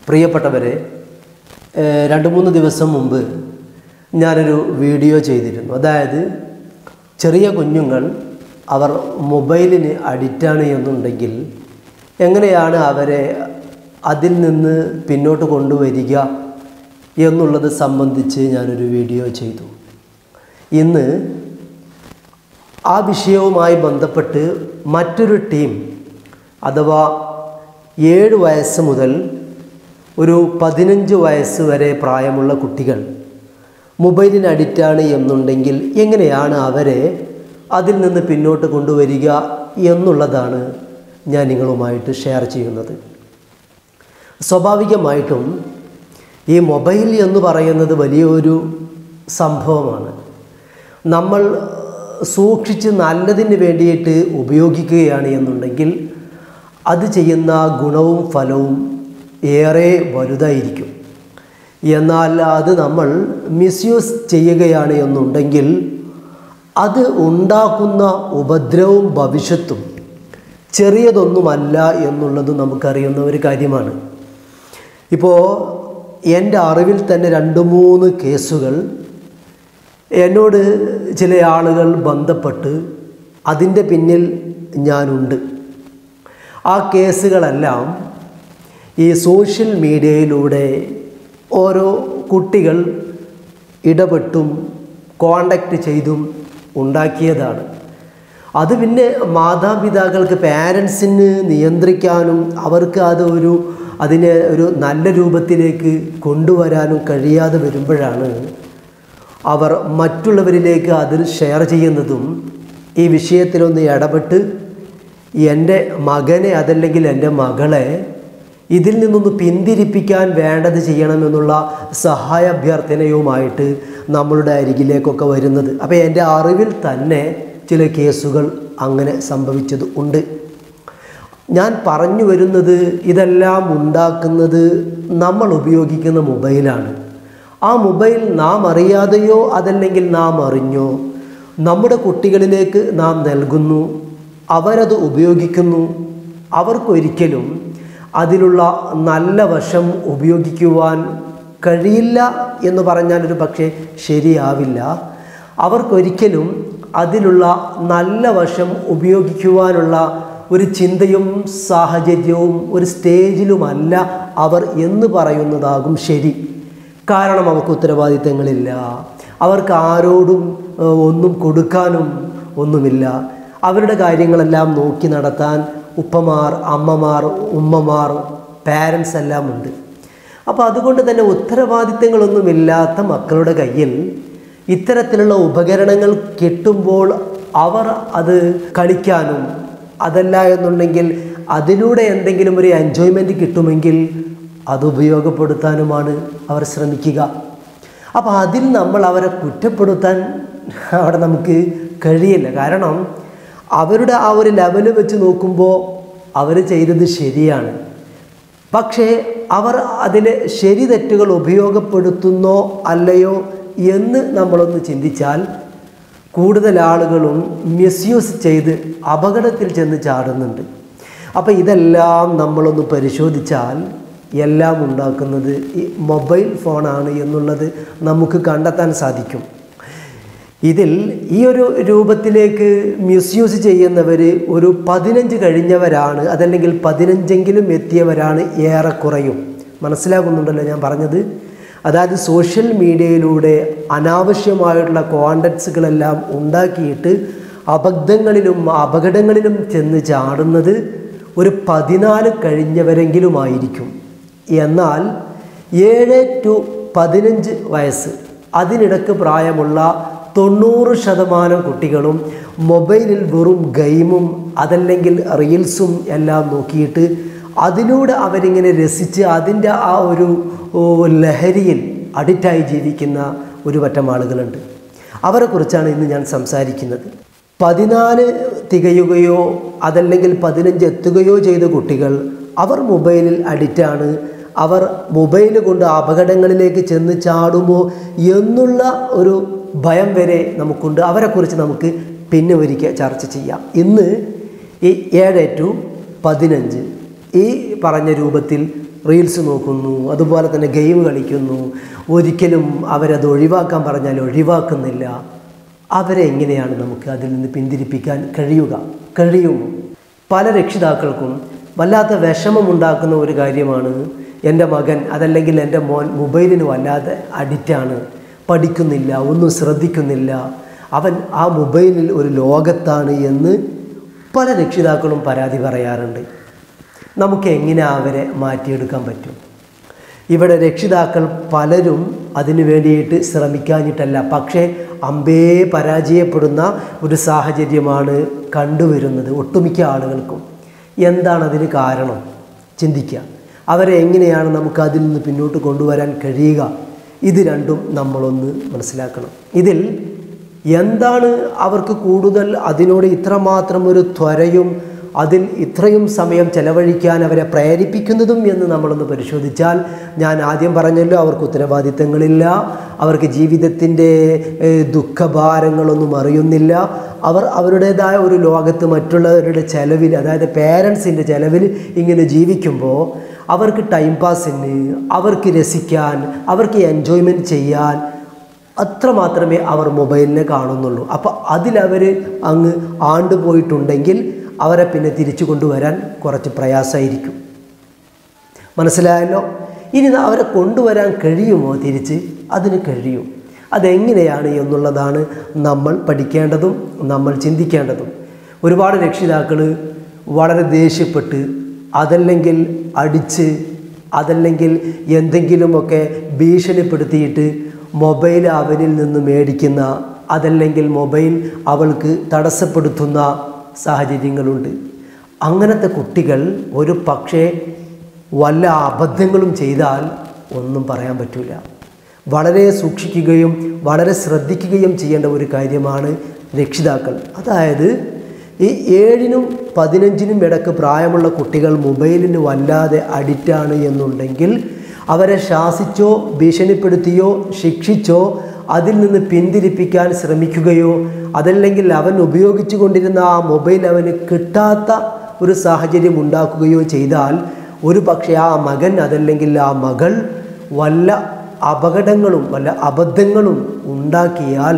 പ്രിയപ്പെട്ടവരെ ഏഹ് രണ്ട് മൂന്ന് ദിവസം മുമ്പ് ഞാനൊരു വീഡിയോ ചെയ്തിരുന്നു അതായത് ചെറിയ കുഞ്ഞുങ്ങൾ അവർ മൊബൈലിന് അഡിക്റ്റാണ് എന്നുണ്ടെങ്കിൽ എങ്ങനെയാണ് അവരെ അതിൽ നിന്ന് പിന്നോട്ട് കൊണ്ടുവരിക എന്നുള്ളത് സംബന്ധിച്ച് ഞാനൊരു വീഡിയോ ചെയ്തു ഇന്ന് ആ വിഷയവുമായി ബന്ധപ്പെട്ട് മറ്റൊരു ടീം അഥവാ ഏഴ് വയസ്സ് മുതൽ ഒരു പതിനഞ്ച് വയസ്സ് വരെ പ്രായമുള്ള കുട്ടികൾ മൊബൈലിന് അഡിക്റ്റാണ് എന്നുണ്ടെങ്കിൽ എങ്ങനെയാണ് അവരെ അതിൽ നിന്ന് പിന്നോട്ട് കൊണ്ടുവരിക എന്നുള്ളതാണ് ഞാൻ നിങ്ങളുമായിട്ട് ഷെയർ ചെയ്യുന്നത് സ്വാഭാവികമായിട്ടും ഈ മൊബൈൽ എന്ന് പറയുന്നത് വലിയൊരു സംഭവമാണ് നമ്മൾ സൂക്ഷിച്ച് നല്ലതിന് വേണ്ടിയിട്ട് ഉപയോഗിക്കുകയാണ് എന്നുണ്ടെങ്കിൽ അത് ചെയ്യുന്ന ഗുണവും ഫലവും ഏറെ വലുതായിരിക്കും എന്നാൽ അത് നമ്മൾ മിസ്യൂസ് ചെയ്യുകയാണ് എന്നുണ്ടെങ്കിൽ അത് ഉണ്ടാക്കുന്ന ഉപദ്രവവും ഭവിഷ്യത്തും ചെറിയതൊന്നുമല്ല എന്നുള്ളത് നമുക്കറിയുന്ന ഒരു കാര്യമാണ് ഇപ്പോൾ എൻ്റെ അറിവിൽ തന്നെ രണ്ട് മൂന്ന് കേസുകൾ എന്നോട് ചില ആളുകൾ ബന്ധപ്പെട്ട് അതിൻ്റെ പിന്നിൽ ഞാനുണ്ട് ആ കേസുകളെല്ലാം ഈ സോഷ്യൽ മീഡിയയിലൂടെ ഓരോ കുട്ടികൾ ഇടപെട്ടും കോണ്ടാക്ട് ചെയ്തും ഉണ്ടാക്കിയതാണ് അത് പിന്നെ മാതാപിതാക്കൾക്ക് പാരൻസിന് നിയന്ത്രിക്കാനും അവർക്ക് അത് ഒരു അതിനെ ഒരു നല്ല രൂപത്തിലേക്ക് കൊണ്ടുവരാനും കഴിയാതെ വരുമ്പോഴാണ് അവർ മറ്റുള്ളവരിലേക്ക് അതിൽ ഷെയർ ചെയ്യുന്നതും ഈ വിഷയത്തിലൊന്ന് ഇടപെട്ട് എൻ്റെ മകനെ അതല്ലെങ്കിൽ എൻ്റെ മകളെ ഇതിൽ നിന്നൊന്ന് പിന്തിരിപ്പിക്കാൻ വേണ്ടത് ചെയ്യണമെന്നുള്ള സഹായ അഭ്യർത്ഥനയുമായിട്ട് നമ്മളുടെ അരികിലേക്കൊക്കെ വരുന്നത് അപ്പോൾ എൻ്റെ അറിവിൽ തന്നെ ചില കേസുകൾ അങ്ങനെ സംഭവിച്ചത് ഉണ്ട് ഞാൻ പറഞ്ഞു വരുന്നത് ഇതെല്ലാം ഉണ്ടാക്കുന്നത് നമ്മൾ ഉപയോഗിക്കുന്ന മൊബൈലാണ് ആ മൊബൈൽ നാം അറിയാതെയോ അതല്ലെങ്കിൽ നാം അറിഞ്ഞോ നമ്മുടെ കുട്ടികളിലേക്ക് നാം നൽകുന്നു അവരത് ഉപയോഗിക്കുന്നു അവർക്കൊരിക്കലും അതിലുള്ള നല്ല വശം ഉപയോഗിക്കുവാൻ കഴിയില്ല എന്ന് പറഞ്ഞാൽ ഒരു പക്ഷേ ശരിയാവില്ല അവർക്കൊരിക്കലും അതിലുള്ള നല്ല വശം ഉപയോഗിക്കുവാനുള്ള ഒരു ചിന്തയും സാഹചര്യവും ഒരു സ്റ്റേജിലുമല്ല അവർ എന്ന് പറയുന്നതാകും ശരി കാരണം അവർക്ക് ഉത്തരവാദിത്തങ്ങളില്ല അവർക്ക് ആരോടും ഏഹ്, ഒന്നും കൊടുക്കാനും ഒന്നുമില്ല അവരുടെ കാര്യങ്ങളെല്ലാം നോക്കി നടത്താൻ ഉപ്പമാർ അമ്മമാർ ഉമ്മമാർ പാരൻസ് എല്ലാം ഉണ്ട് അപ്പോൾ അതുകൊണ്ട് തന്നെ ഉത്തരവാദിത്തങ്ങളൊന്നുമില്ലാത്ത മക്കളുടെ കയ്യിൽ ഇത്തരത്തിലുള്ള ഉപകരണങ്ങൾ കിട്ടുമ്പോൾ അവർ അത് കളിക്കാനും അതല്ല എന്നുണ്ടെങ്കിൽ അതിലൂടെ എന്തെങ്കിലും ഒരു എൻജോയ്മെൻറ്റ് കിട്ടുമെങ്കിൽ അത് ഉപയോഗപ്പെടുത്താനുമാണ് അവർ ശ്രമിക്കുക അപ്പോൾ അതിൽ നമ്മൾ അവരെ കുറ്റപ്പെടുത്താൻ അവിടെ നമുക്ക് കഴിയില്ല കാരണം അവരുടെ ആ ഒരു ലെവൽ വെച്ച് നോക്കുമ്പോൾ അവർ ചെയ്തത് ശരിയാണ് പക്ഷേ അവർ അതിലെ ശരി തെറ്റുകൾ ഉപയോഗപ്പെടുത്തുന്നോ അല്ലയോ എന്ന് നമ്മളൊന്ന് ചിന്തിച്ചാൽ കൂടുതൽ ആളുകളും മിസ്യൂസ് ചെയ്ത് അപകടത്തിൽ ചെന്ന് ചാടുന്നുണ്ട് അപ്പോൾ ഇതെല്ലാം നമ്മളൊന്ന് പരിശോധിച്ചാൽ എല്ലാം ഉണ്ടാക്കുന്നത് ഈ മൊബൈൽ ഫോണാണ് എന്നുള്ളത് നമുക്ക് കണ്ടെത്താൻ സാധിക്കും ഇതിൽ ഈ ഒരു രൂപത്തിലേക്ക് മിസ്യൂസ് ചെയ്യുന്നവർ ഒരു പതിനഞ്ച് കഴിഞ്ഞവരാണ് അതല്ലെങ്കിൽ പതിനഞ്ചെങ്കിലും എത്തിയവരാണ് ഏറെക്കുറയും മനസ്സിലാകുന്നുണ്ടല്ലോ ഞാൻ പറഞ്ഞത് അതായത് സോഷ്യൽ മീഡിയയിലൂടെ അനാവശ്യമായിട്ടുള്ള കോണ്ടക്ട്സുകളെല്ലാം ഉണ്ടാക്കിയിട്ട് അബദ്ധങ്ങളിലും അപകടങ്ങളിലും ചെന്ന് ചാടുന്നത് ഒരു പതിനാല് കഴിഞ്ഞവരെങ്കിലുമായിരിക്കും എന്നാൽ ഏഴ് ടു പതിനഞ്ച് വയസ്സ് അതിനിടക്ക് പ്രായമുള്ള തൊണ്ണൂറ് ശതമാനം കുട്ടികളും മൊബൈലിൽ വെറും ഗെയിമും അതല്ലെങ്കിൽ റീൽസും എല്ലാം നോക്കിയിട്ട് അതിലൂടെ അവരിങ്ങനെ രസിച്ച് അതിൻ്റെ ആ ഒരു ഓ, ലഹരിയിൽ അഡിക്റ്റായി ജീവിക്കുന്ന ഒരു പറ്റം ആളുകളുണ്ട് അവരെക്കുറിച്ചാണ് ഇന്ന് ഞാൻ സംസാരിക്കുന്നത് പതിനാല് തികയുകയോ അതല്ലെങ്കിൽ പതിനഞ്ച് എത്തുകയോ ചെയ്ത കുട്ടികൾ അവർ മൊബൈലിൽ അഡിക്റ്റാണ് അവർ മൊബൈൽ കൊണ്ട് അപകടങ്ങളിലേക്ക് ചെന്ന് ചാടുമോ എന്നുള്ള ഒരു ഭയം വരെ നമുക്കുണ്ട് അവരെക്കുറിച്ച് നമുക്ക് പിന്നെ ഒരിക്കൽ ചർച്ച ചെയ്യാം ഇന്ന് ഈ ഏഴ് ടു പതിനഞ്ച് ഈ പറഞ്ഞ രൂപത്തിൽ റീൽസ് നോക്കുന്നു അതുപോലെ തന്നെ ഗെയിം കളിക്കുന്നു ഒരിക്കലും അവരത് ഒഴിവാക്കാൻ പറഞ്ഞാൽ ഒഴിവാക്കുന്നില്ല അവരെ എങ്ങനെയാണ് നമുക്ക് അതിൽ നിന്ന് പിന്തിരിപ്പിക്കാൻ കഴിയുക കഴിയുമോ പല രക്ഷിതാക്കൾക്കും വല്ലാത്ത വിഷമമുണ്ടാക്കുന്ന ഒരു കാര്യമാണ് എൻ്റെ മകൻ അതല്ലെങ്കിൽ എൻ്റെ മോൻ മൊബൈലിന് വല്ലാതെ അഡിക്റ്റാണ് പഠിക്കുന്നില്ല ഒന്നും ശ്രദ്ധിക്കുന്നില്ല അവൻ ആ മൊബൈലിൽ ഒരു ലോകത്താണ് എന്ന് പല രക്ഷിതാക്കളും പരാതി പറയാറുണ്ട് നമുക്ക് എങ്ങനെ അവരെ മാറ്റിയെടുക്കാൻ പറ്റും ഇവിടെ രക്ഷിതാക്കൾ പലരും അതിനു വേണ്ടിയിട്ട് ശ്രമിക്കാഞ്ഞിട്ടല്ല പക്ഷേ അമ്പേ പരാജയപ്പെടുന്ന ഒരു സാഹചര്യമാണ് കണ്ടുവരുന്നത് ഒട്ടുമിക്ക ആളുകൾക്കും എന്താണ് അതിന് കാരണം ചിന്തിക്കുക അവരെ എങ്ങനെയാണ് നമുക്ക് അതിൽ നിന്ന് പിന്നോട്ട് കൊണ്ടുവരാൻ കഴിയുക ഇത് രണ്ടും നമ്മളൊന്ന് മനസ്സിലാക്കണം ഇതിൽ എന്താണ് അവർക്ക് കൂടുതൽ അതിനോട് ഇത്രമാത്രം ഒരു ത്വരയും അതിൽ ഇത്രയും സമയം ചെലവഴിക്കാൻ അവരെ പ്രേരിപ്പിക്കുന്നതും എന്ന് നമ്മളൊന്ന് പരിശോധിച്ചാൽ ഞാൻ ആദ്യം പറഞ്ഞല്ലോ അവർക്ക് ഉത്തരവാദിത്തങ്ങളില്ല അവർക്ക് ജീവിതത്തിൻ്റെ ഏഹ്, ദുഃഖഭാരങ്ങളൊന്നും അറിയുന്നില്ല അവർ അവരുടേതായ ഒരു ലോകത്ത് മറ്റുള്ളവരുടെ ചെലവിൽ അതായത് പേരൻസിൻ്റെ ചെലവിൽ ഇങ്ങനെ ജീവിക്കുമ്പോൾ അവർക്ക് ടൈം പാസിന് അവർക്ക് രസിക്കാൻ അവർക്ക് എൻജോയ്മെൻറ്റ് ചെയ്യാൻ അത്ര മാത്രമേ അവർ മൊബൈലിനെ കാണുന്നുള്ളൂ അപ്പോൾ അതിലവർ അങ്ങ് ആണ്ടുപോയിട്ടുണ്ടെങ്കിൽ അവരെ പിന്നെ തിരിച്ചു കൊണ്ടുവരാൻ കുറച്ച് പ്രയാസമായിരിക്കും മനസ്സിലായല്ലോ ഇനി അവരെ കൊണ്ടുവരാൻ കഴിയുമോ തിരിച്ച് അതിന് കഴിയും അതെങ്ങനെയാണ് എന്നുള്ളതാണ് നമ്മൾ പഠിക്കേണ്ടതും നമ്മൾ ചിന്തിക്കേണ്ടതും ഒരുപാട് രക്ഷിതാക്കൾ വളരെ ദേഷ്യപ്പെട്ട് അതല്ലെങ്കിൽ അടിച്ച് അതല്ലെങ്കിൽ എന്തെങ്കിലുമൊക്കെ ഭീഷണിപ്പെടുത്തിയിട്ട് മൊബൈൽ അവനിൽ നിന്ന് മേടിക്കുന്ന അതല്ലെങ്കിൽ മൊബൈൽ അവൾക്ക് തടസ്സപ്പെടുത്തുന്ന സാഹചര്യങ്ങളുണ്ട് അങ്ങനത്തെ കുട്ടികൾ ഒരു പക്ഷേ വല്ല അബദ്ധങ്ങളും ചെയ്താൽ ഒന്നും പറയാൻ പറ്റില്ല വളരെ സൂക്ഷിക്കുകയും വളരെ ശ്രദ്ധിക്കുകയും ചെയ്യേണ്ട ഒരു കാര്യമാണ് രക്ഷിതാക്കൾ അതായത് ഈ ഏഴിനും പതിനഞ്ചിനും ഇടക്ക് പ്രായമുള്ള കുട്ടികൾ മൊബൈലിന് വല്ലാതെ അഡിക്റ്റാണ് എന്നുണ്ടെങ്കിൽ അവരെ ശാസിച്ചോ ഭീഷണിപ്പെടുത്തിയോ ശിക്ഷിച്ചോ അതിൽ നിന്ന് പിന്തിരിപ്പിക്കാൻ ശ്രമിക്കുകയോ അതല്ലെങ്കിൽ അവൻ ഉപയോഗിച്ചു കൊണ്ടിരുന്ന ആ മൊബൈൽ അവന് കിട്ടാത്ത ഒരു സാഹചര്യം ഉണ്ടാക്കുകയോ ചെയ്താൽ ഒരു പക്ഷേ ആ മകൻ അതല്ലെങ്കിൽ ആ മകൾ വല്ല അപകടങ്ങളും വല്ല അബദ്ധങ്ങളും ഉണ്ടാക്കിയാൽ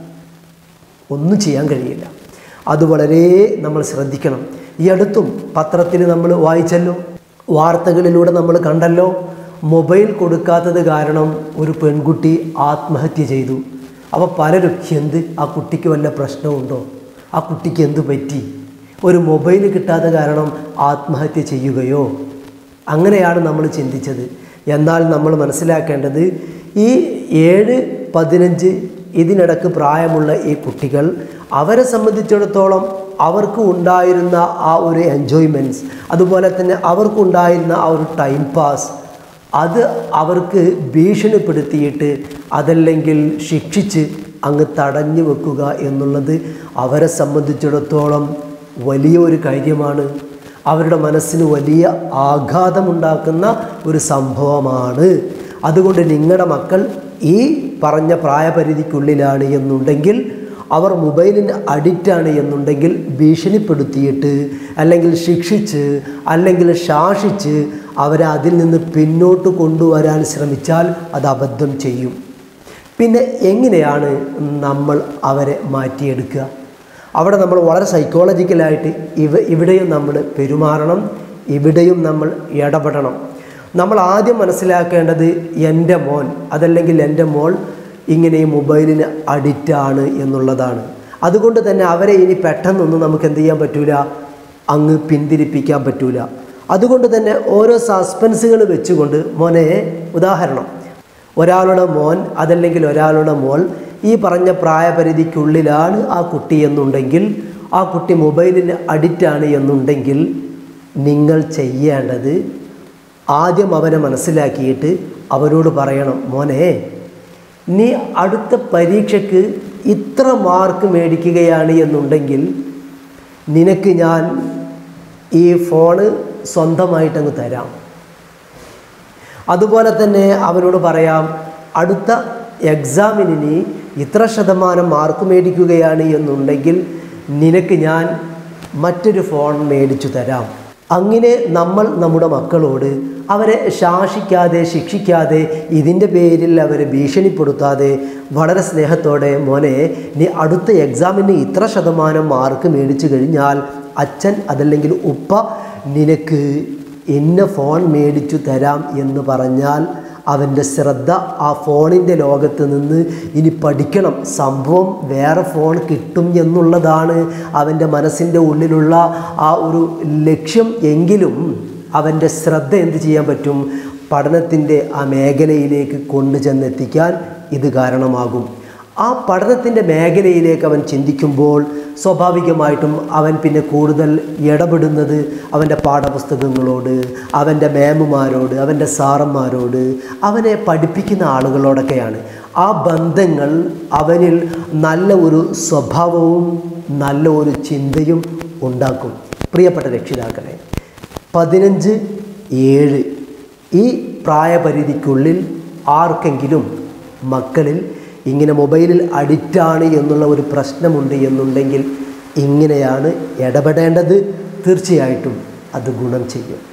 ഒന്നും ചെയ്യാൻ കഴിയില്ല അത് വളരെ നമ്മൾ ശ്രദ്ധിക്കണം ഈ അടുത്തും പത്രത്തിൽ നമ്മൾ വായിച്ചല്ലോ വാർത്തകളിലൂടെ നമ്മൾ കണ്ടല്ലോ മൊബൈൽ കൊടുക്കാത്തത് കാരണം ഒരു പെൺകുട്ടി ആത്മഹത്യ ചെയ്തു അപ്പോൾ പലരും എന്ത് ആ കുട്ടിക്ക് വല്ല പ്രശ്നമുണ്ടോ ആ കുട്ടിക്ക് എന്ത് പറ്റി ഒരു മൊബൈൽ കിട്ടാത്ത കാരണം ആത്മഹത്യ ചെയ്യുകയോ അങ്ങനെയാണ് നമ്മൾ ചിന്തിച്ചത് എന്നാൽ നമ്മൾ മനസ്സിലാക്കേണ്ടത് ഈ ഏഴ് പതിനഞ്ച് ഇതിനിടക്ക് പ്രായമുള്ള ഈ കുട്ടികൾ അവരെ സംബന്ധിച്ചിടത്തോളം അവർക്ക് ഉണ്ടായിരുന്ന ആ ഒരു എൻജോയ്മെൻറ്റ്സ് അതുപോലെ തന്നെ അവർക്കുണ്ടായിരുന്ന ആ ഒരു ടൈം പാസ് അത് അവർക്ക് ഭീഷണിപ്പെടുത്തിയിട്ട് അതല്ലെങ്കിൽ ശിക്ഷിച്ച് അങ്ങ് തടഞ്ഞു വെക്കുക എന്നുള്ളത് അവരെ സംബന്ധിച്ചിടത്തോളം വലിയൊരു കാര്യമാണ് അവരുടെ മനസ്സിന് വലിയ ആഘാതമുണ്ടാക്കുന്ന ഒരു സംഭവമാണ് അതുകൊണ്ട് നിങ്ങളുടെ മക്കൾ ഈ പറഞ്ഞ പ്രായപരിധിക്കുള്ളിലാണ് എന്നുണ്ടെങ്കിൽ അവർ മൊബൈലിന് അഡിക്റ്റാണ് എന്നുണ്ടെങ്കിൽ ഭീഷണിപ്പെടുത്തിയിട്ട് അല്ലെങ്കിൽ ശിക്ഷിച്ച് അല്ലെങ്കിൽ ശാസിച്ച് അവരെ അതിൽ നിന്ന് പിന്നോട്ട് കൊണ്ടുവരാൻ ശ്രമിച്ചാൽ അത് അബദ്ധം ചെയ്യും പിന്നെ എങ്ങനെയാണ് നമ്മൾ അവരെ മാറ്റിയെടുക്കുക അവിടെ നമ്മൾ വളരെ സൈക്കോളജിക്കലായിട്ട് ഇവ ഇവിടെയും നമ്മൾ പെരുമാറണം ഇവിടെയും നമ്മൾ ഇടപെടണം നമ്മൾ ആദ്യം മനസ്സിലാക്കേണ്ടത് എൻ്റെ മോൻ അതല്ലെങ്കിൽ എൻ്റെ മോൾ ഇങ്ങനെ ഈ മൊബൈലിന് അഡിക്റ്റാണ് എന്നുള്ളതാണ് അതുകൊണ്ട് തന്നെ അവരെ ഇനി പെട്ടെന്നൊന്നും നമുക്ക് എന്ത് ചെയ്യാൻ പറ്റൂല അങ്ങ് പിന്തിരിപ്പിക്കാൻ പറ്റൂല അതുകൊണ്ട് തന്നെ ഓരോ സസ്പെൻസുകൾ വെച്ചുകൊണ്ട് മോനെ ഉദാഹരണം ഒരാളുടെ മോൻ അതല്ലെങ്കിൽ ഒരാളുടെ മോൾ ഈ പറഞ്ഞ പ്രായപരിധിക്കുള്ളിലാണ് ആ കുട്ടി എന്നുണ്ടെങ്കിൽ ആ കുട്ടി മൊബൈലിന് അഡിക്റ്റാണ് എന്നുണ്ടെങ്കിൽ നിങ്ങൾ ചെയ്യേണ്ടത് ആദ്യം അവനെ മനസ്സിലാക്കിയിട്ട് അവരോട് പറയണം മോനെ നീ അടുത്ത പരീക്ഷയ്ക്ക് ഇത്ര മാർക്ക് മേടിക്കുകയാണ് എന്നുണ്ടെങ്കിൽ നിനക്ക് ഞാൻ ഈ ഫോണ് സ്വന്തമായിട്ടങ്ങ് തരാം അതുപോലെ തന്നെ അവനോട് പറയാം അടുത്ത എക്സാമിന് നീ ഇത്ര ശതമാനം മാർക്ക് മേടിക്കുകയാണ് എന്നുണ്ടെങ്കിൽ നിനക്ക് ഞാൻ മറ്റൊരു ഫോൺ മേടിച്ചു തരാം അങ്ങനെ നമ്മൾ നമ്മുടെ മക്കളോട് അവരെ ശാസിക്കാതെ ശിക്ഷിക്കാതെ ഇതിൻ്റെ പേരിൽ അവരെ ഭീഷണിപ്പെടുത്താതെ വളരെ സ്നേഹത്തോടെ മോനെ നീ അടുത്ത എക്സാമിന് ഇത്ര ശതമാനം മാർക്ക് മേടിച്ചു കഴിഞ്ഞാൽ അച്ഛൻ അതല്ലെങ്കിൽ ഉപ്പ നിനക്ക് ഇന്ന ഫോൺ മേടിച്ചു തരാം എന്ന് പറഞ്ഞാൽ അവൻ്റെ ശ്രദ്ധ ആ ഫോണിൻ്റെ ലോകത്ത് നിന്ന് ഇനി പഠിക്കണം സംഭവം വേറെ ഫോൺ കിട്ടും എന്നുള്ളതാണ് അവൻ്റെ മനസ്സിൻ്റെ ഉള്ളിലുള്ള ആ ഒരു ലക്ഷ്യം എങ്കിലും അവൻ്റെ ശ്രദ്ധ എന്ത് ചെയ്യാൻ പറ്റും പഠനത്തിൻ്റെ ആ മേഖലയിലേക്ക് കൊണ്ടുചെന്നെത്തിക്കാൻ ഇത് കാരണമാകും ആ പഠനത്തിൻ്റെ മേഖലയിലേക്ക് അവൻ ചിന്തിക്കുമ്പോൾ സ്വാഭാവികമായിട്ടും അവൻ പിന്നെ കൂടുതൽ ഇടപെടുന്നത് അവൻ്റെ പാഠപുസ്തകങ്ങളോട് അവൻ്റെ മേമുമാരോട് അവൻ്റെ സാറന്മാരോട് അവനെ പഠിപ്പിക്കുന്ന ആളുകളോടൊക്കെയാണ് ആ ബന്ധങ്ങൾ അവനിൽ നല്ല ഒരു സ്വഭാവവും നല്ല ഒരു ചിന്തയും ഉണ്ടാക്കും പ്രിയപ്പെട്ട രക്ഷിതാക്കളെ പതിനഞ്ച് ഏഴ് ഈ പ്രായപരിധിക്കുള്ളിൽ ആർക്കെങ്കിലും മക്കളിൽ ഇങ്ങനെ മൊബൈലിൽ അഡിക്റ്റാണ് എന്നുള്ള ഒരു പ്രശ്നമുണ്ട് എന്നുണ്ടെങ്കിൽ ഇങ്ങനെയാണ് ഇടപെടേണ്ടത് തീർച്ചയായിട്ടും അത് ഗുണം ചെയ്യും